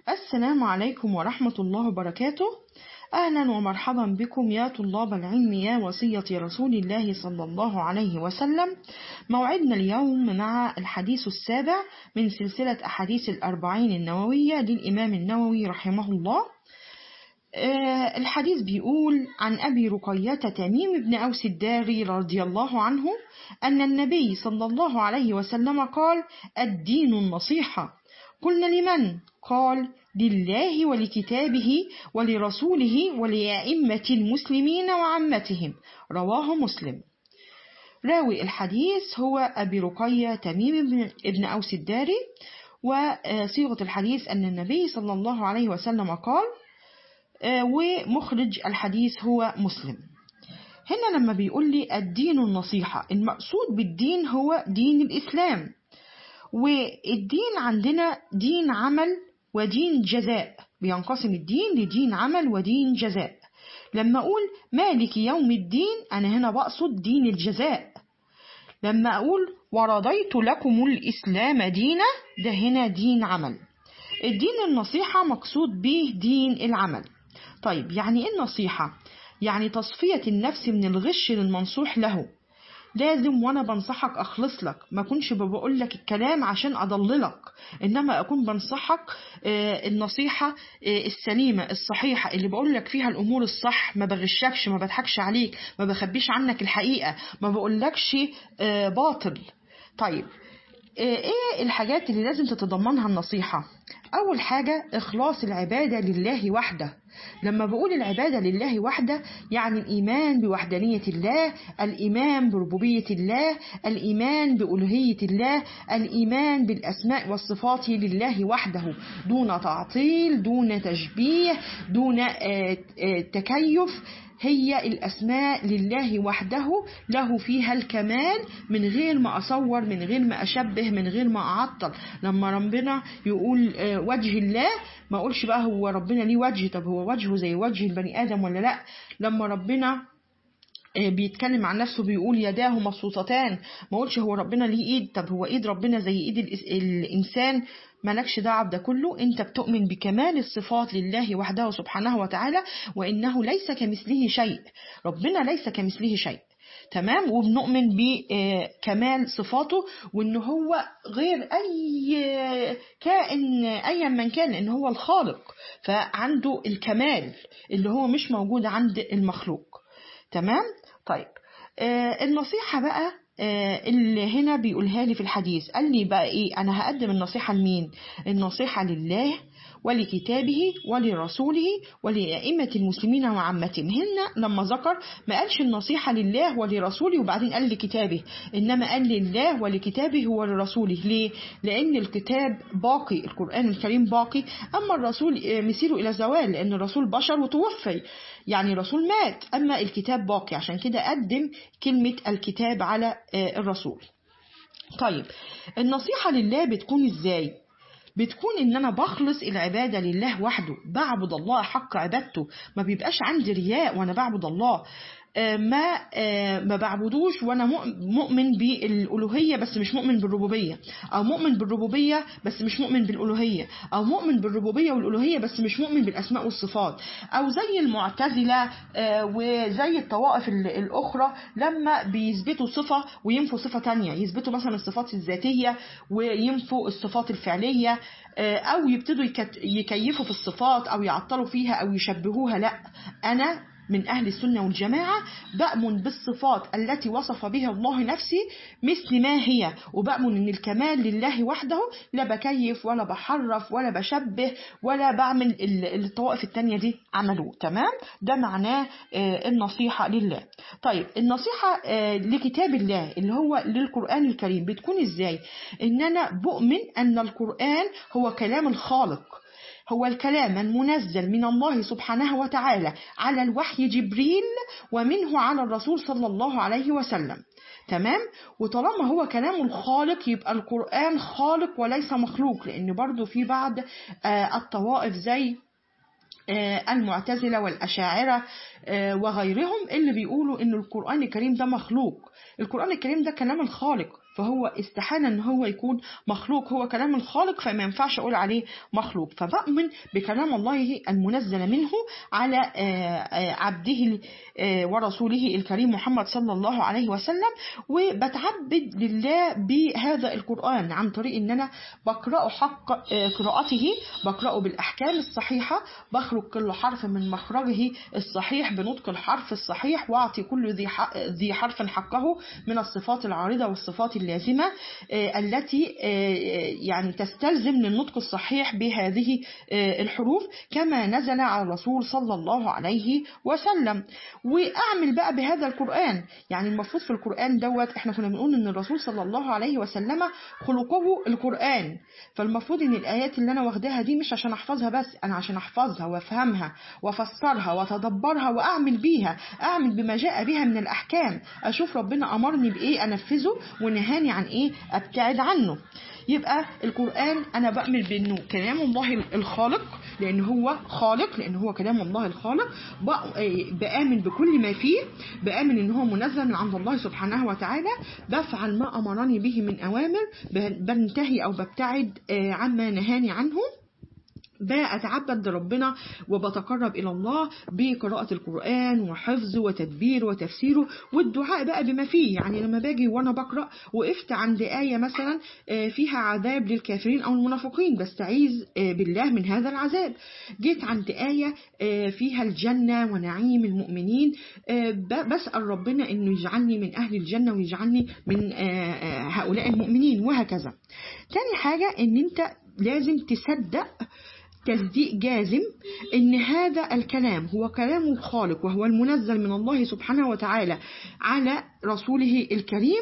السلام عليكم ورحمة الله وبركاته أهلا ومرحبا بكم يا طلاب العلم يا وصية رسول الله صلى الله عليه وسلم موعدنا اليوم مع الحديث السابع من سلسلة أحاديث الأربعين النووية للإمام النووي رحمه الله آه الحديث بيقول عن أبي رقية تميم بن أوس الداري رضي الله عنه أن النبي صلى الله عليه وسلم قال الدين النصيحة قلنا لمن؟ قال لله ولكتابه ولرسوله ولأئمة المسلمين وعمتهم رواه مسلم راوي الحديث هو أبي رقية تميم بن أوس الداري وصيغة الحديث أن النبي صلى الله عليه وسلم قال ومخرج الحديث هو مسلم هنا لما بيقول لي الدين النصيحة المقصود بالدين هو دين الإسلام والدين عندنا دين عمل ودين جزاء بينقسم الدين لدين عمل ودين جزاء لما أقول مالك يوم الدين أنا هنا بقصد دين الجزاء لما أقول ورضيت لكم الإسلام دينا ده هنا دين عمل الدين النصيحة مقصود به دين العمل طيب يعني إيه النصيحة؟ يعني تصفية النفس من الغش للمنصوح له لازم وانا بنصحك اخلص لك ما اكونش بقول لك الكلام عشان اضللك انما اكون بنصحك النصيحه السليمه الصحيحه اللي بقول لك فيها الامور الصح ما بغشكش ما بضحكش عليك ما بخبيش عنك الحقيقه ما بقولكش باطل طيب ايه الحاجات اللي لازم تتضمنها النصيحه اول حاجه اخلاص العباده لله وحده لما بقول العبادة لله وحده يعني الإيمان بوحدانية الله الإيمان بربوبية الله الإيمان بألوهية الله الإيمان بالأسماء والصفات لله وحده دون تعطيل دون تشبيه دون تكيف هي الأسماء لله وحده له فيها الكمال من غير ما أصور من غير ما أشبه من غير ما أعطل لما ربنا يقول وجه الله ما أقولش بقى هو ربنا ليه وجه طب هو وجهه زي وجه البني آدم ولا لأ لما ربنا بيتكلم عن نفسه بيقول يداه مبسوطتان ما اقولش هو ربنا ليه ايد طب هو ايد ربنا زي ايد الانسان مالكش دعوه بده كله انت بتؤمن بكمال الصفات لله وحده سبحانه وتعالى وانه ليس كمثله شيء ربنا ليس كمثله شيء تمام وبنؤمن بكمال صفاته وان هو غير اي كائن ايا من كان لان هو الخالق فعنده الكمال اللي هو مش موجود عند المخلوق تمام طيب آه النصيحة بقى آه اللي هنا بيقولها لي في الحديث قال لي بقى ايه انا هقدم النصيحة لمين النصيحة لله ولكتابه ولرسوله ولأئمة المسلمين وعامتهم هنا لما ذكر ما قالش النصيحة لله ولرسوله وبعدين قال لكتابه إنما قال لله ولكتابه ولرسوله ليه؟ لأن الكتاب باقي القرآن الكريم باقي أما الرسول مسيره إلى زوال لأن الرسول بشر وتوفي يعني رسول مات أما الكتاب باقي عشان كده قدم كلمة الكتاب على الرسول طيب النصيحة لله بتكون إزاي؟ بتكون ان انا بخلص العبادة لله وحده بعبد الله حق عبادته ما بيبقاش عندي رياء وانا بعبد الله ما ما بعبدوش وانا مؤمن بالالوهيه بس مش مؤمن بالربوبيه او مؤمن بالربوبيه بس مش مؤمن بالالوهيه او مؤمن بالربوبيه والالوهيه بس مش مؤمن بالاسماء والصفات او زي المعتزله وزي الطوائف الاخرى لما بيثبتوا صفه وينفوا صفه تانية يثبتوا مثلا الصفات الذاتيه وينفوا الصفات الفعليه او يبتدوا يكيفوا في الصفات او يعطلوا فيها او يشبهوها لا انا من أهل السنة والجماعة بأمن بالصفات التي وصف بها الله نفسي مثل ما هي وبأمن أن الكمال لله وحده لا بكيف ولا بحرف ولا بشبه ولا بعمل الطوائف التانية دي عملوه تمام ده معناه النصيحة لله طيب النصيحة لكتاب الله اللي هو للقرآن الكريم بتكون ازاي ان انا بؤمن ان القرآن هو كلام الخالق هو الكلام المنزل من الله سبحانه وتعالى على الوحي جبريل ومنه على الرسول صلى الله عليه وسلم تمام وطالما هو كلام الخالق يبقى القرآن خالق وليس مخلوق لأن برضو في بعض الطوائف زي المعتزلة والأشاعرة وغيرهم اللي بيقولوا إن القرآن الكريم ده مخلوق القرآن الكريم ده كلام الخالق فهو استحالة ان هو يكون مخلوق هو كلام الخالق فما ينفعش اقول عليه مخلوق فبؤمن بكلام الله المنزل منه على عبده ورسوله الكريم محمد صلى الله عليه وسلم وبتعبد لله بهذا القرآن عن طريق ان انا بقرأه حق قراءته بقرأه بالأحكام الصحيحة بخرج كل حرف من مخرجه الصحيح بنطق الحرف الصحيح واعطي كل ذي حرف حقه من الصفات العارضة والصفات اللازمة التي يعني تستلزم للنطق الصحيح بهذه الحروف كما نزل على الرسول صلى الله عليه وسلم وأعمل بقى بهذا القرآن يعني المفروض في القرآن دوت احنا كنا بنقول ان الرسول صلى الله عليه وسلم خلقه القرآن فالمفروض ان الآيات اللي انا واخداها دي مش عشان احفظها بس انا عشان احفظها وافهمها وافسرها واتدبرها واعمل بيها اعمل بما جاء بها من الاحكام اشوف ربنا امرني بايه انفذه ونهاني عن ايه ابتعد عنه يبقى القرآن أنا بأمن بأنه كلام الله الخالق لأن هو خالق لأن هو كلام الله الخالق بآمن بكل ما فيه بآمن أن هو منزل من عند الله سبحانه وتعالى بفعل ما أمرني به من أوامر بنتهي أو ببتعد عما نهاني عنه بأتعبد لربنا وبتقرب إلى الله بقراءة القرآن وحفظه وتدبيره وتفسيره والدعاء بقى بما فيه يعني لما باجي وأنا بقرأ وقفت عند آية مثلا فيها عذاب للكافرين أو المنافقين بستعيذ بالله من هذا العذاب جيت عند آية فيها الجنة ونعيم المؤمنين بسأل ربنا أنه يجعلني من أهل الجنة ويجعلني من هؤلاء المؤمنين وهكذا تاني حاجة أن أنت لازم تصدق تصديق جازم ان هذا الكلام هو كلام الخالق وهو المنزل من الله سبحانه وتعالى على رسوله الكريم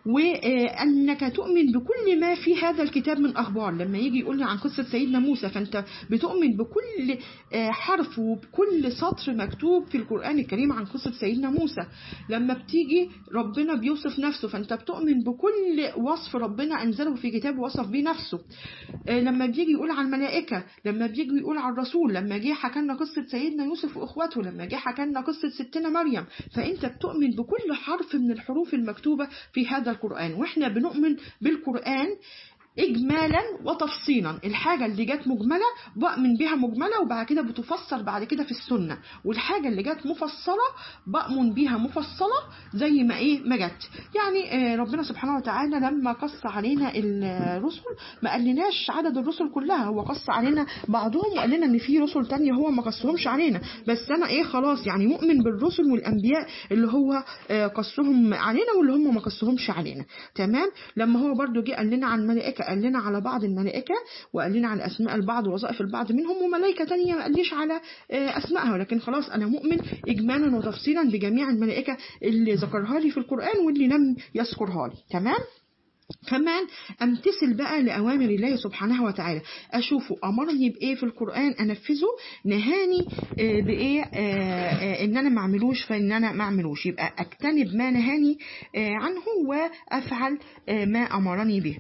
وأنك تؤمن بكل ما في هذا الكتاب من أخبار لما يجي يقول لي عن قصة سيدنا موسى فأنت بتؤمن بكل حرف وبكل سطر مكتوب في القرآن الكريم عن قصة سيدنا موسى لما بتيجي ربنا بيوصف نفسه فأنت بتؤمن بكل وصف ربنا أنزله في كتاب وصف به نفسه لما بيجي يقول عن الملائكة لما بيجي يقول عن الرسول لما جه حكى لنا قصة سيدنا يوسف وإخواته لما جه حكى لنا قصة ستنا مريم فأنت بتؤمن بكل حرف من الحروف المكتوبة في هذا القرآن واحنا بنؤمن بالقرآن إجمالا وتفصيلا الحاجة اللي جت مجملة بأمن بها مجملة وبعد كده بتفسر بعد كده في السنة والحاجة اللي جت مفصلة بأمن بها مفصلة زي ما إيه ما جت يعني ربنا سبحانه وتعالى لما قص علينا الرسل ما قالناش عدد الرسل كلها هو قص علينا بعضهم وقال لنا إن في رسل تانية هو ما قصهمش علينا بس أنا إيه خلاص يعني مؤمن بالرسل والأنبياء اللي هو قصهم علينا واللي هم ما قصهمش علينا تمام لما هو برضو جه قال لنا عن ملائكة قال لنا على بعض الملائكة وقال لنا على أسماء البعض ووظائف البعض منهم وملائكة تانية ما قاليش على أسمائها ولكن خلاص أنا مؤمن إجمالا وتفصيلا بجميع الملائكة اللي ذكرها لي في القرآن واللي لم يذكرها لي تمام كمان امتثل بقى لأوامر الله سبحانه وتعالى أشوفه أمرني بإيه في القرآن أنفذه نهاني بإيه إن أنا ما اعملوش فإن أنا ما اعملوش يبقى أجتنب ما نهاني عنه وأفعل ما أمرني به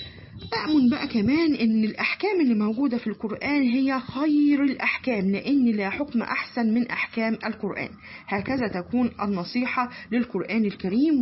أؤمن بقى كمان إن الأحكام اللي موجودة في القرآن هي خير الأحكام لأن لا حكم أحسن من أحكام القرآن هكذا تكون النصيحة للقرآن الكريم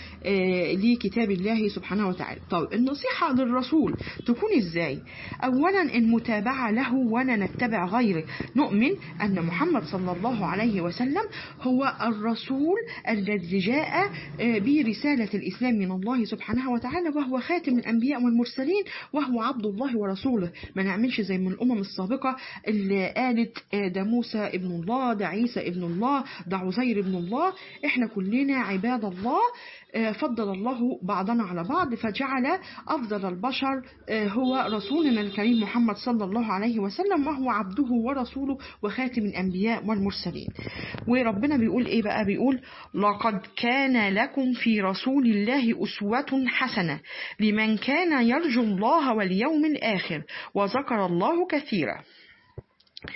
ولكتاب الله سبحانه وتعالى طيب النصيحة للرسول تكون إزاي أولا المتابعة له ولا نتبع غيره نؤمن أن محمد صلى الله عليه وسلم هو الرسول الذي جاء برسالة الإسلام من الله سبحانه وتعالى وهو خاتم الأنبياء والمرسلين المرسلين وهو عبد الله ورسوله ما نعملش زي من الأمم السابقة اللي قالت ده موسى ابن الله ده عيسى ابن الله ده عزير ابن الله احنا كلنا عباد الله فضل الله بعضنا على بعض فجعل أفضل البشر هو رسولنا الكريم محمد صلى الله عليه وسلم وهو عبده ورسوله وخاتم الأنبياء والمرسلين وربنا بيقول إيه بقى بيقول لقد كان لكم في رسول الله أسوة حسنة لمن كان يرجو الله واليوم الآخر وذكر الله كثيرا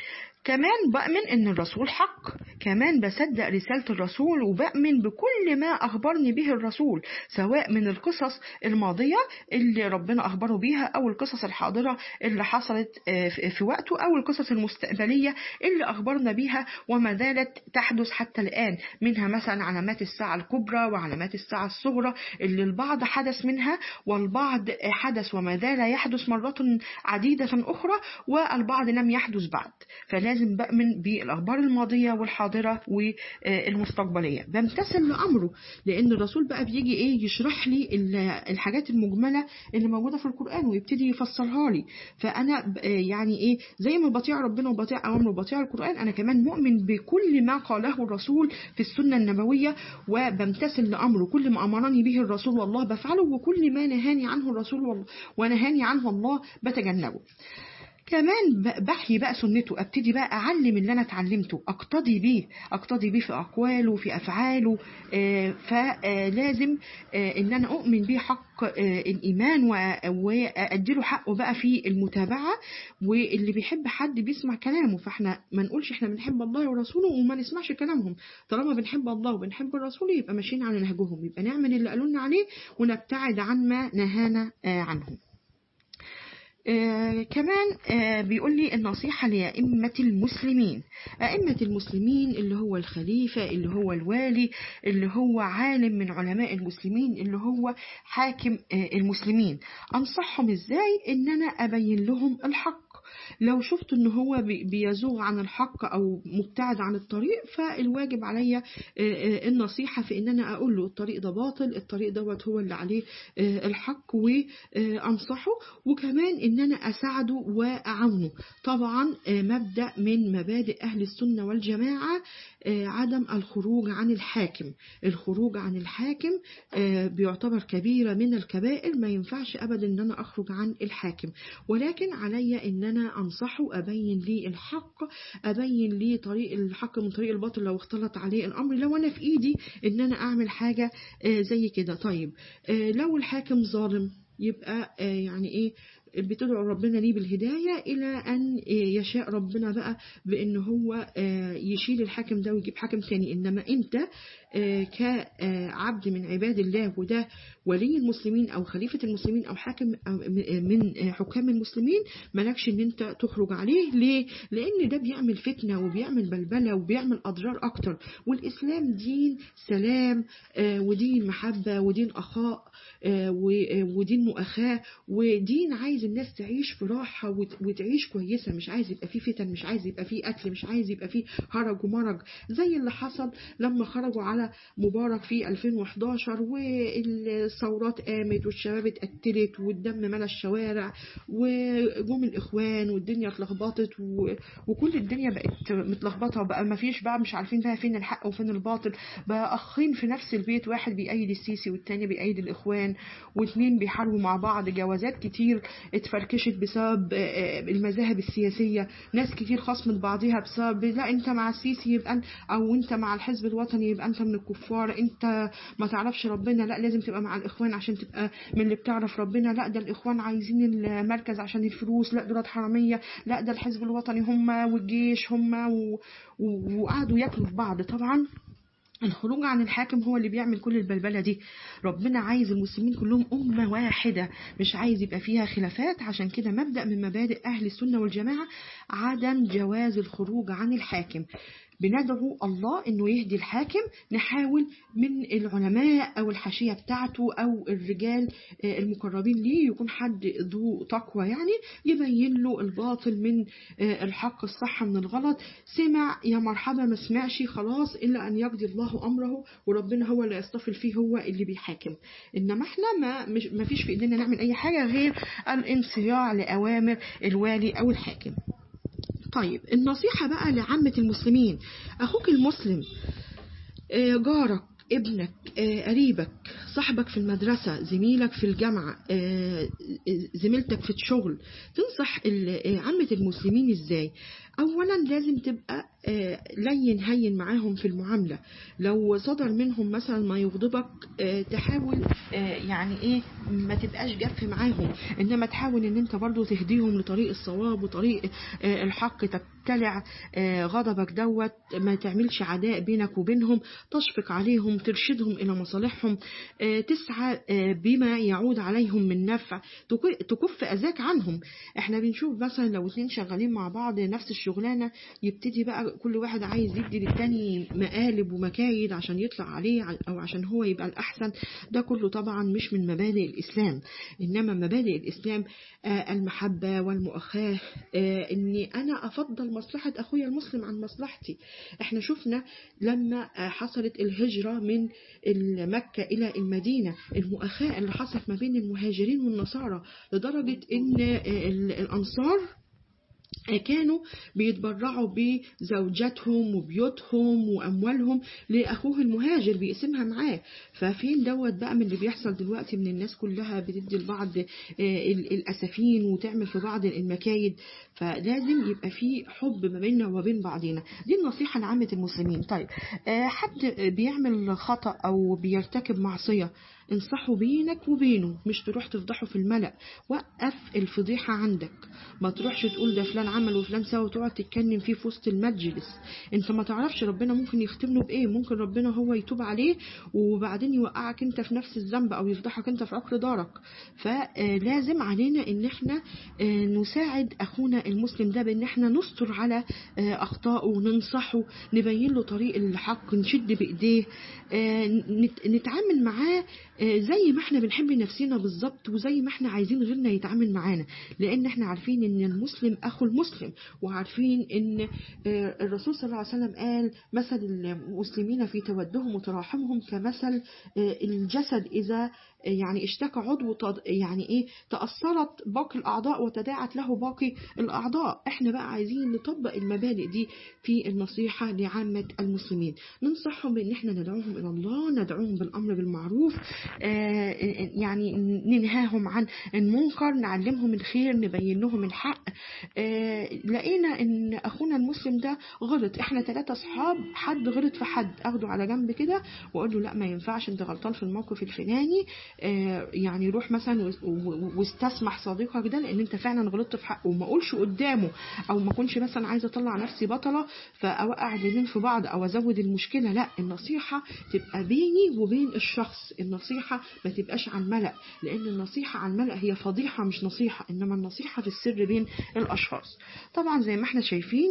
كمان بأمن إن الرسول حق كمان بصدق رسالة الرسول وبأمن بكل ما أخبرني به الرسول سواء من القصص الماضية اللي ربنا أخبره بيها أو القصص الحاضرة اللي حصلت في وقته أو القصص المستقبلية اللي أخبرنا بيها وما زالت تحدث حتى الآن منها مثلا علامات الساعة الكبرى وعلامات الساعة الصغرى اللي البعض حدث منها والبعض حدث وما زال يحدث مرات عديدة أخرى والبعض لم يحدث بعد فلازم بأمن بالأخبار الماضية والحاضرة والمستقبلية بمتثل لأمره لأن الرسول بقى بيجي إيه يشرح لي الحاجات المجملة اللي موجودة في القرآن ويبتدي يفسرها لي فأنا يعني إيه زي ما بطيع ربنا وبطيع أوامره وبطيع القرآن أنا كمان مؤمن بكل ما قاله الرسول في السنة النبوية وبمتثل لأمره كل ما أمرني به الرسول والله بفعله وكل ما نهاني عنه الرسول ونهاني عنه الله بتجنبه كمان بحيي بقى سنته ابتدي بقى اعلم اللي انا اتعلمته اقتدي بيه اقتدي بيه في اقواله في افعاله فلازم ان انا اؤمن بيه حق الايمان واديله حقه بقى في المتابعه واللي بيحب حد بيسمع كلامه فاحنا ما نقولش احنا بنحب الله ورسوله وما نسمعش كلامهم طالما بنحب الله وبنحب الرسول يبقى ماشيين على نهجهم يبقى نعمل اللي قالوا لنا عليه ونبتعد عن ما نهانا عنه آه كمان آه بيقول لي النصيحة لأئمة المسلمين أئمة المسلمين اللي هو الخليفة اللي هو الوالي اللي هو عالم من علماء المسلمين اللي هو حاكم آه المسلمين أنصحهم إزاي إن أنا أبين لهم الحق لو شفت ان هو بيزوغ عن الحق او مبتعد عن الطريق فالواجب عليا النصيحة في ان انا اقول له الطريق ده باطل الطريق دوت هو اللي عليه الحق وانصحه وكمان ان انا اساعده واعاونه طبعا مبدأ من مبادئ اهل السنة والجماعة عدم الخروج عن الحاكم الخروج عن الحاكم بيعتبر كبيرة من الكبائر ما ينفعش ابدا ان انا اخرج عن الحاكم ولكن عليا ان انا انصحه ابين ليه الحق ابين ليه طريق الحق من طريق الباطل لو اختلط عليه الامر لو انا في ايدي ان انا اعمل حاجة زي كده طيب لو الحاكم ظالم يبقى يعني ايه بتدعو ربنا ليه بالهداية إلى أن يشاء ربنا بقى بأن هو يشيل الحاكم ده ويجيب حاكم تاني إنما أنت كعبد من عباد الله وده ولي المسلمين أو خليفة المسلمين أو حاكم من حكام المسلمين مالكش إن أنت تخرج عليه ليه؟ لأن ده بيعمل فتنة وبيعمل بلبلة وبيعمل أضرار أكتر والإسلام دين سلام ودين محبة ودين أخاء ودين مؤاخاة ودين عايز الناس تعيش في راحة وتعيش كويسة مش عايز يبقى فيه فتن مش عايز يبقى فيه قتل مش عايز يبقى فيه هرج ومرج زي اللي حصل لما خرجوا على مبارك في 2011 والثورات قامت والشباب اتقتلت والدم ملا الشوارع وجم الإخوان والدنيا اتلخبطت وكل الدنيا بقت متلخبطة وبقى ما فيش بقى مش عارفين بقى فين الحق وفين الباطل بقى أخين في نفس البيت واحد بيأيد السيسي والتاني بيأيد الإخوان واتنين بيحاربوا مع بعض جوازات كتير اتفركشت بسبب المذاهب السياسية ناس كتير خصمت بعضها بسبب لا انت مع السيسي يبقى او انت مع الحزب الوطني يبقى انت من الكفار انت ما تعرفش ربنا لا لازم تبقى مع الاخوان عشان تبقى من اللي بتعرف ربنا لا ده الاخوان عايزين المركز عشان الفلوس لا دولت حرامية لا ده الحزب الوطني هم والجيش هم و... و... وقعدوا ياكلوا في بعض طبعا الخروج عن الحاكم هو اللي بيعمل كل البلبلة دي ربنا عايز المسلمين كلهم أمة واحدة مش عايز يبقى فيها خلافات عشان كده مبدأ من مبادئ أهل السنة والجماعة عدم جواز الخروج عن الحاكم بندعو الله انه يهدي الحاكم نحاول من العلماء او الحاشيه بتاعته او الرجال المقربين ليه يكون حد ذو تقوى يعني يبين له الباطل من الحق الصح من الغلط سمع يا مرحبا ما سمعش خلاص الا ان يقضي الله امره وربنا هو اللي يصطفل فيه هو اللي بيحاكم انما احنا ما مش ما فيش في ايدينا نعمل اي حاجه غير الانصياع لاوامر الوالي او الحاكم طيب النصيحة بقى لعامة المسلمين أخوك المسلم جارك ابنك قريبك صاحبك في المدرسة زميلك في الجامعة آه، زميلتك في الشغل تنصح ال- آه، عامة المسلمين ازاي اولا لازم تبقى آه، لين هين معاهم في المعاملة لو صدر منهم مثلا ما يغضبك آه، تحاول آه، يعني ايه ما تبقاش جاف معاهم انما تحاول ان انت برضو تهديهم لطريق الصواب وطريق آه، الحق تبتلع آه، غضبك دوت ما تعملش عداء بينك وبينهم تشفق عليهم ترشدهم الى مصالحهم آه، تسعى آه، بما يعود عليهم من نفع تك- تكف اذاك عنهم احنا بنشوف مثلا لو اتنين شغالين مع بعض نفس الشغلانه يبتدي بقى كل واحد عايز يدي للتاني مقالب ومكايد عشان يطلع عليه ع- او عشان هو يبقى الاحسن ده كله طبعا مش من مبادئ الاسلام انما مبادئ الاسلام آه، المحبه والمؤاخاه آه، اني انا افضل مصلحه اخويا المسلم عن مصلحتي احنا شفنا لما آه، حصلت الهجره من مكه الى المدينه المؤاخاه اللي حصلت ما بين المهاجرين والنصارى لدرجه ان آه، ال- الانصار كانوا بيتبرعوا بزوجاتهم وبيوتهم واموالهم لاخوه المهاجر بيقسمها معاه ففين دوت بقى من اللي بيحصل دلوقتي من الناس كلها بتدي لبعض آه، ال- الاسفين وتعمل في بعض المكايد فلازم يبقى في حب ما بيننا وبين بعضنا دي النصيحه لعامه المسلمين طيب آه، حد بيعمل خطا او بيرتكب معصيه انصحه بينك وبينه مش تروح تفضحه في الملأ وقف الفضيحة عندك ما تروحش تقول ده فلان عمل وفلان سوى وتقعد تتكلم فيه في وسط المجلس انت ما تعرفش ربنا ممكن يختم له بايه ممكن ربنا هو يتوب عليه وبعدين يوقعك انت في نفس الذنب او يفضحك انت في عقر دارك فلازم علينا ان احنا آه، نساعد اخونا المسلم ده بان احنا نستر على آه، اخطائه وننصحه نبين له طريق الحق نشد بايديه آه، نت- نتعامل معاه آه، زي ما احنا بنحب نفسنا بالظبط وزي ما احنا عايزين غيرنا يتعامل معانا لان احنا عارفين ان المسلم اخو المسلم وعارفين ان آه، الرسول صلى الله عليه وسلم قال مثل المسلمين في تودهم وتراحمهم كمثل آه، الجسد اذا آه، يعني اشتكى عضو تض- يعني ايه تأثرت باقي الاعضاء وتداعت له باقي الاعضاء احنا بقى عايزين نطبق المبادئ دي في النصيحة لعامة المسلمين ننصحهم بان احنا ندعوهم الى الله ندعوهم بالامر بالمعروف آه، يعني ننهاهم عن المنكر نعلمهم الخير نبين لهم الحق آه، لقينا ان اخونا المسلم ده غلط احنا ثلاثة اصحاب حد غلط في حد اخده على جنب كده واقول له لا ما ينفعش انت غلطان في الموقف الفلاني آه، يعني روح مثلا واس- و- واستسمح صديقك ده لان انت فعلا غلطت في حقه وما اقولش قدامه او ما اكونش مثلا عايزه اطلع نفسي بطله فاوقع الاتنين في بعض او ازود المشكله لا النصيحه تبقى بيني وبين الشخص النصيحه ما تبقاش على الملأ لان النصيحه على الملأ هي فضيحه مش نصيحه انما النصيحه في السر بين الاشخاص طبعا زي ما احنا شايفين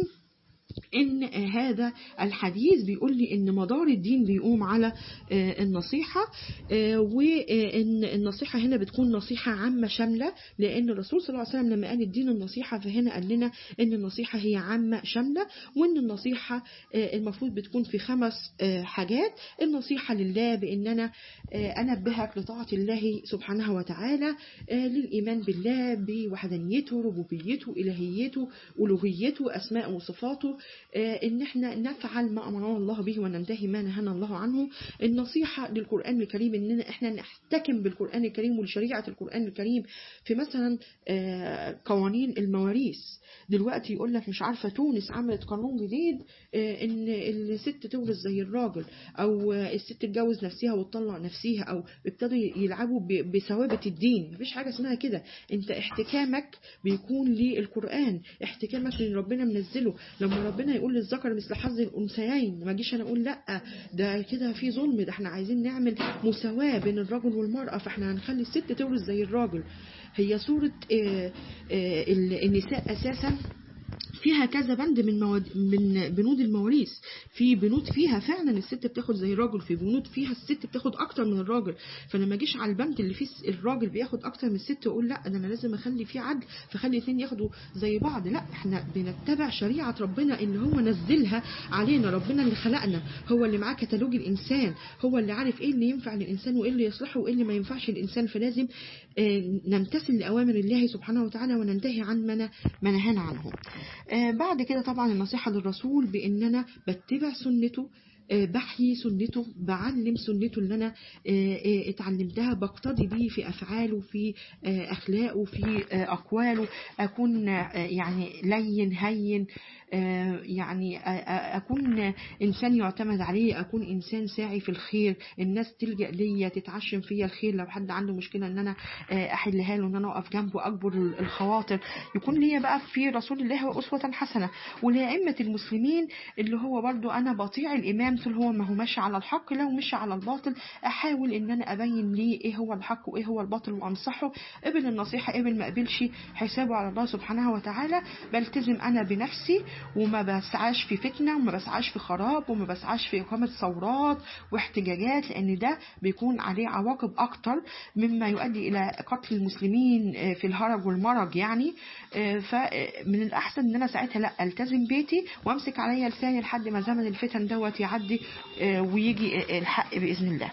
ان هذا الحديث بيقول لي ان مدار الدين بيقوم على آه، النصيحة آه، وان النصيحة هنا بتكون نصيحة عامة شاملة لان الرسول صلى الله عليه وسلم لما قال الدين النصيحة فهنا قال لنا ان النصيحة هي عامة شاملة وان النصيحة آه، المفروض بتكون في خمس آه، حاجات النصيحة لله بان انا آه، انبهك لطاعة الله سبحانه وتعالى آه، للايمان بالله بوحدانيته ربوبيته الهيته الوهيته اسماء وصفاته آه، ان احنا نفعل ما امرنا الله به وننتهي ما نهانا الله عنه النصيحه للقران الكريم اننا احنا نحتكم بالقران الكريم ولشريعه القران الكريم في مثلا آه، قوانين المواريث دلوقتي يقول لك مش عارفه تونس عملت قانون جديد آه، ان الست تورث زي الراجل او آه، الست تتجوز نفسها وتطلق نفسها او ابتدوا يلعبوا ب- بثوابت الدين مفيش حاجه اسمها كده انت احتكامك بيكون للقران احتكامك للي ربنا منزله لما ربنا يقول للذكر مثل حظ الانثيين ما اجيش انا اقول لا ده كده في ظلم ده احنا عايزين نعمل مساواه بين الرجل والمراه فاحنا هنخلي الست تورث زي الراجل هي سوره آه، آه، النساء اساسا فيها كذا بند من مواد من بنود المواريث في بنود فيها فعلا الست بتاخد زي الراجل في بنود فيها الست بتاخد اكتر من الراجل فانا ما اجيش على البند اللي فيه الراجل بياخد اكتر من الست واقول لا ده انا لازم اخلي فيه عدل فخلي الاثنين ياخدوا زي بعض لا احنا بنتبع شريعه ربنا اللي هو نزلها علينا ربنا اللي خلقنا هو اللي معاه كتالوج الانسان هو اللي عارف ايه اللي ينفع للانسان وايه اللي يصلحه وايه اللي ما ينفعش للانسان فلازم آه، نمتثل لاوامر الله سبحانه وتعالى وننتهي عن ما ن- ما نهانا عنه آه، بعد كده طبعا النصيحة للرسول بأن أنا بتبع سنته آه، بحيي سنته بعلم سنته اللي أنا آه، آه، اتعلمتها بقتدي بيه في أفعاله في آه، أخلاقه في آه، أقواله أكون آه، يعني لين هين آه، يعني آه، آه، أكون إنسان يعتمد عليه أكون إنسان ساعي في الخير الناس تلجأ ليا تتعشم فيا الخير لو حد عنده مشكلة إن أنا آه، أحلها له إن أنا أقف جنبه أكبر الخواطر يكون ليا بقى في رسول الله أسوة حسنة ولأئمة المسلمين اللي هو برضو أنا بطيع الإمام طول هو ما هو ماشي على الحق لو مشي على الباطل أحاول إن أنا أبين ليه إيه هو الحق وإيه هو الباطل وأنصحه قبل النصيحة قبل ما قبلش حسابه على الله سبحانه وتعالى بلتزم أنا بنفسي وما بسعاش في فتنة وما بسعاش في خراب وما بسعاش في إقامة ثورات واحتجاجات لأن ده بيكون عليه عواقب أكتر مما يؤدي إلى قتل المسلمين آه، في الهرج والمرج يعني آه، فمن الأحسن إن أنا ساعتها لا ألتزم بيتي وأمسك عليا لساني لحد ما زمن الفتن دوت يعدي آه، ويجي آه، الحق بإذن الله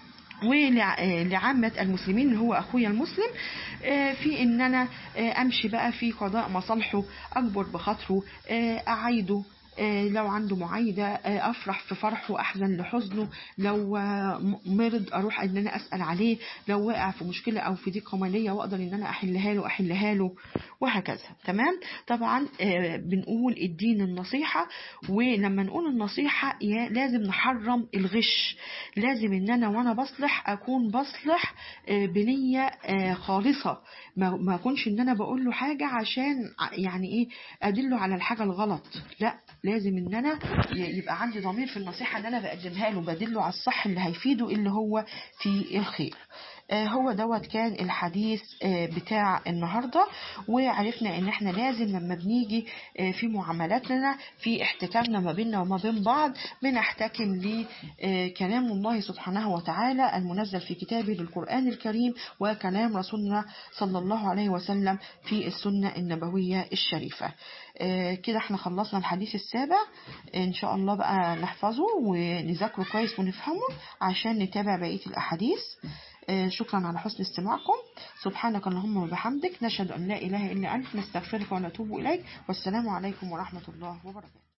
ولعامة المسلمين اللي هو أخويا المسلم آه، في إن أنا آه، أمشي بقى في قضاء مصالحه أكبر بخاطره آه، أعيده آه، لو عنده معايدة آه، أفرح في فرحه أحزن لحزنه لو آه، م- مرض أروح إن أنا أسأل عليه لو وقع في مشكلة أو في ضيقة مالية وأقدر إن أنا أحلها له أحلها له وهكذا تمام طبعا آه، بنقول الدين النصيحة ولما نقول النصيحة يا- لازم نحرم الغش لازم إن أنا وأنا بصلح أكون بصلح آه، بنية آه، خالصة ما ما أكونش إن أنا بقول له حاجة عشان ع- يعني إيه أدله على الحاجة الغلط لا لازم ان انا ي- يبقى عندي ضمير في النصيحه اللي انا بقدمها له بدله على الصح اللي هيفيده اللي هو في الخير آه، هو دوت كان الحديث آه، بتاع النهارده وعرفنا ان احنا لازم لما بنيجي آه، في معاملاتنا في احتكامنا ما بيننا وما بين بعض بنحتكم لكلام الله سبحانه وتعالى المنزل في كتابه القرآن الكريم وكلام رسولنا صلى الله عليه وسلم في السنة النبوية الشريفة آه، كده احنا خلصنا الحديث السابع ان شاء الله بقى نحفظه ونذاكره كويس ونفهمه عشان نتابع بقية الأحاديث آه، شكرا على حسن استماعكم سبحانك اللهم وبحمدك نشهد أن لا إله إلا أنت نستغفرك ونتوب إليك والسلام عليكم ورحمة الله وبركاته